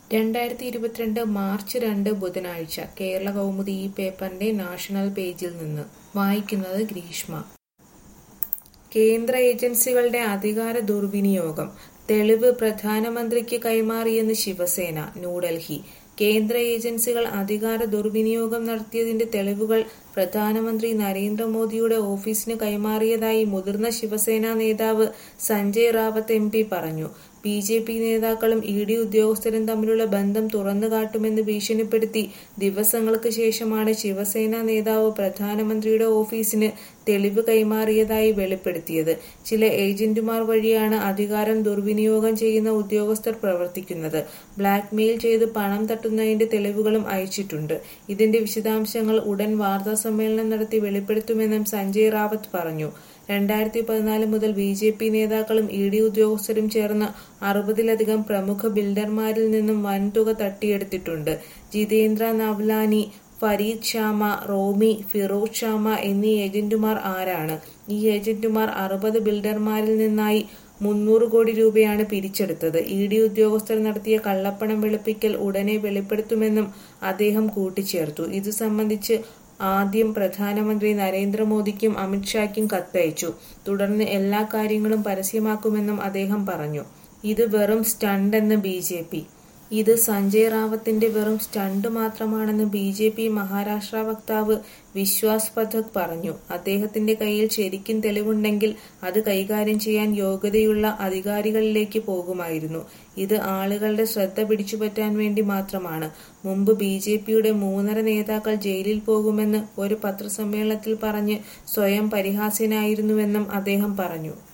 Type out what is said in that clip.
രണ്ടായിരത്തി ഇരുപത്തിരണ്ട് മാർച്ച് രണ്ട് ബുധനാഴ്ച കേരള കൗമുദി ഈ പേപ്പറിന്റെ നാഷണൽ പേജിൽ നിന്ന് വായിക്കുന്നത് ഗ്രീഷ്മ കേന്ദ്ര ഏജൻസികളുടെ അധികാര ദുർവിനിയോഗം തെളിവ് പ്രധാനമന്ത്രിക്ക് കൈമാറിയെന്ന് ശിവസേന ന്യൂഡൽഹി കേന്ദ്ര ഏജൻസികൾ അധികാര ദുർവിനിയോഗം നടത്തിയതിന്റെ തെളിവുകൾ പ്രധാനമന്ത്രി നരേന്ദ്രമോദിയുടെ ഓഫീസിന് കൈമാറിയതായി മുതിർന്ന ശിവസേന നേതാവ് സഞ്ജയ് റാവത്ത് എം പി പറഞ്ഞു ബി ജെ പി നേതാക്കളും ഇ ഡി ഉദ്യോഗസ്ഥരും തമ്മിലുള്ള ബന്ധം തുറന്നുകാട്ടുമെന്ന് ഭീഷണിപ്പെടുത്തി ദിവസങ്ങൾക്ക് ശേഷമാണ് ശിവസേന നേതാവ് പ്രധാനമന്ത്രിയുടെ ഓഫീസിന് തെളിവ് കൈമാറിയതായി വെളിപ്പെടുത്തിയത് ചില ഏജന്റുമാർ വഴിയാണ് അധികാരം ദുർവിനിയോഗം ചെയ്യുന്ന ഉദ്യോഗസ്ഥർ പ്രവർത്തിക്കുന്നത് ബ്ലാക്ക്മെയിൽ ചെയ്ത് പണം തട്ടുന്നതിന്റെ തെളിവുകളും അയച്ചിട്ടുണ്ട് ഇതിന്റെ വിശദാംശങ്ങൾ ഉടൻ വാർത്താ സമ്മേളനം നടത്തി വെളിപ്പെടുത്തുമെന്നും സഞ്ജയ് റാവത്ത് പറഞ്ഞു രണ്ടായിരത്തി പതിനാല് മുതൽ ബി ജെ പി നേതാക്കളും ഇ ഡി ഉദ്യോഗസ്ഥരും ചേർന്ന് അറുപതിലധികം പ്രമുഖ ബിൽഡർമാരിൽ നിന്നും വൻതുക തട്ടിയെടുത്തിട്ടുണ്ട് ജിതേന്ദ്ര നവ്ലാനി ഫരീദ് ഷാമ റോമി ഫിറോസ് ഷാമ എന്നീ ഏജന്റുമാർ ആരാണ് ഈ ഏജന്റുമാർ അറുപത് ബിൽഡർമാരിൽ നിന്നായി മുന്നൂറ് കോടി രൂപയാണ് പിരിച്ചെടുത്തത് ഇ ഡി ഉദ്യോഗസ്ഥർ നടത്തിയ കള്ളപ്പണം വെളുപ്പിക്കൽ ഉടനെ വെളിപ്പെടുത്തുമെന്നും അദ്ദേഹം കൂട്ടിച്ചേർത്തു ഇത് സംബന്ധിച്ച് ആദ്യം പ്രധാനമന്ത്രി നരേന്ദ്രമോദിക്കും അമിത്ഷായ്ക്കും കത്തയച്ചു തുടർന്ന് എല്ലാ കാര്യങ്ങളും പരസ്യമാക്കുമെന്നും അദ്ദേഹം പറഞ്ഞു ഇത് വെറും സ്റ്റണ്ടെന്ന് ബി ജെ പി ഇത് സഞ്ജയ് റാവത്തിന്റെ വെറും സ്റ്റണ്ട് മാത്രമാണെന്ന് ബി ജെ പി മഹാരാഷ്ട്ര വക്താവ് വിശ്വാസ് പഥക് പറഞ്ഞു അദ്ദേഹത്തിന്റെ കയ്യിൽ ശരിക്കും തെളിവുണ്ടെങ്കിൽ അത് കൈകാര്യം ചെയ്യാൻ യോഗ്യതയുള്ള അധികാരികളിലേക്ക് പോകുമായിരുന്നു ഇത് ആളുകളുടെ ശ്രദ്ധ പിടിച്ചുപറ്റാൻ വേണ്ടി മാത്രമാണ് മുമ്പ് ബി ജെ പിയുടെ മൂന്നര നേതാക്കൾ ജയിലിൽ പോകുമെന്ന് ഒരു പത്രസമ്മേളനത്തിൽ പറഞ്ഞ് സ്വയം പരിഹാസ്യനായിരുന്നുവെന്നും അദ്ദേഹം പറഞ്ഞു